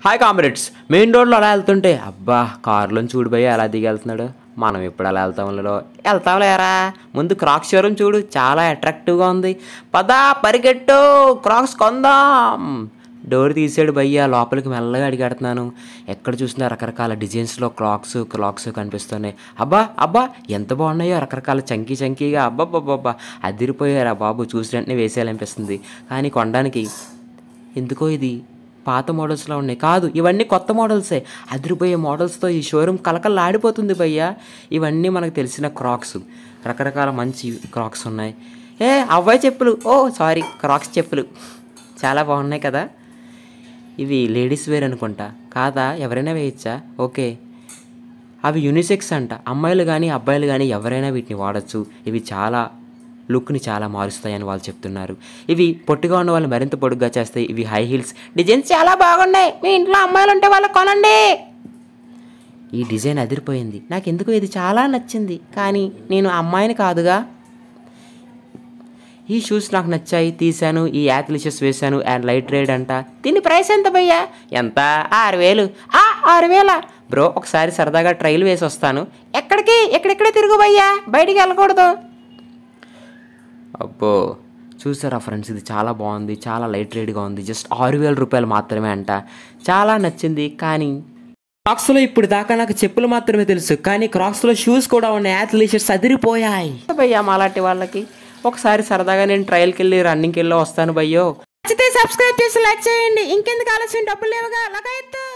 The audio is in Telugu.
హాయ్ కామ్రేడ్స్ మెయిన్ రోడ్లో అలా వెళ్తుంటే అబ్బా కారులో చూడు భయ్య ఎలా దిగి వెళ్తున్నాడు మనం ఎప్పుడు అలా వెళ్తాంలో వెళ్తాంలేరా ముందు క్రాక్స్ షోరూమ్ చూడు చాలా అట్రాక్టివ్గా ఉంది పదా పరిగెట్టు క్రాక్స్ కొందాం డోర్ తీసాడు భయ్య లోపలికి మెల్లగా అడిగడుతున్నాను ఎక్కడ చూసినా రకరకాల డిజైన్స్లో క్లాక్స్ క్లాక్స్ కనిపిస్తున్నాయి అబ్బా అబ్బా ఎంత బాగున్నాయో రకరకాల చంకీ చంకీగా అబ్బబ్బబ్బబ్బా అదిరిపోయారా బాబు చూసిన వెంటనే వేసేయాలనిపిస్తుంది కానీ కొనడానికి ఎందుకో ఇది పాత మోడల్స్లో ఉన్నాయి కాదు ఇవన్నీ కొత్త మోడల్సే అదిరిపోయే మోడల్స్తో ఈ షోరూమ్ కలకల్లాడిపోతుంది భయ్య ఇవన్నీ మనకు తెలిసిన క్రాక్స్ రకరకాల మంచి క్రాక్స్ ఉన్నాయి ఏ అవ్వాయి చెప్పులు ఓ సారీ క్రాక్స్ చెప్పులు చాలా బాగున్నాయి కదా ఇవి లేడీస్ వేర్ అనుకుంటా కాదా ఎవరైనా వేయచ్చా ఓకే అవి యూనిసెక్స్ అంట అమ్మాయిలు కానీ అబ్బాయిలు కానీ ఎవరైనా వీటిని వాడచ్చు ఇవి చాలా లుక్ని చాలా మారుస్తాయని వాళ్ళు చెప్తున్నారు ఇవి పొట్టిగా ఉన్న వాళ్ళు మరింత పొడుగ్గా చేస్తాయి ఇవి హై హీల్స్ డిజైన్స్ చాలా బాగున్నాయి మీ ఇంట్లో అమ్మాయిలు ఉంటే వాళ్ళకి కొనండి ఈ డిజైన్ అదిరిపోయింది నాకు ఎందుకు ఇది చాలా నచ్చింది కానీ నేను అమ్మాయిని కాదుగా ఈ షూస్ నాకు నచ్చాయి తీశాను ఈ యాథ్లిషస్ వేశాను అండ్ లైట్ రైడ్ అంట దీని ప్రైస్ ఎంత భయ్యా ఎంత ఆరు వేలు ఆ ఆరు వేల బ్రో ఒకసారి సరదాగా ట్రైల్ వేసి వస్తాను ఎక్కడికి ఎక్కడెక్కడే తిరుగు భయ్యా బయటికి వెళ్ళకూడదు అబ్బో చూసారా ఫ్రెండ్స్ ఇది చాలా బాగుంది చాలా లైట్ రైడ్గా ఉంది జస్ట్ ఆరు వేల రూపాయలు మాత్రమే అంట చాలా నచ్చింది కానీ క్రాక్స్లో ఇప్పుడు దాకా నాకు చెప్పులు మాత్రమే తెలుసు కానీ క్రాక్స్లో షూస్ కూడా ఉన్నాయి యాథ్లీషర్స్ అదిరిపోయాయి భయ్యా మాలాంటి వాళ్ళకి ఒకసారి సరదాగా నేను ట్రయల్కి వెళ్ళి రన్నింగ్కి వెళ్ళి వస్తాను భయ్యో నచ్చితే సబ్స్క్రైబ్ చేసి లైక్ చేయండి ఇంకెందుకు ఆలస్యం డబ్బులు లేవుగా లగాయత్తు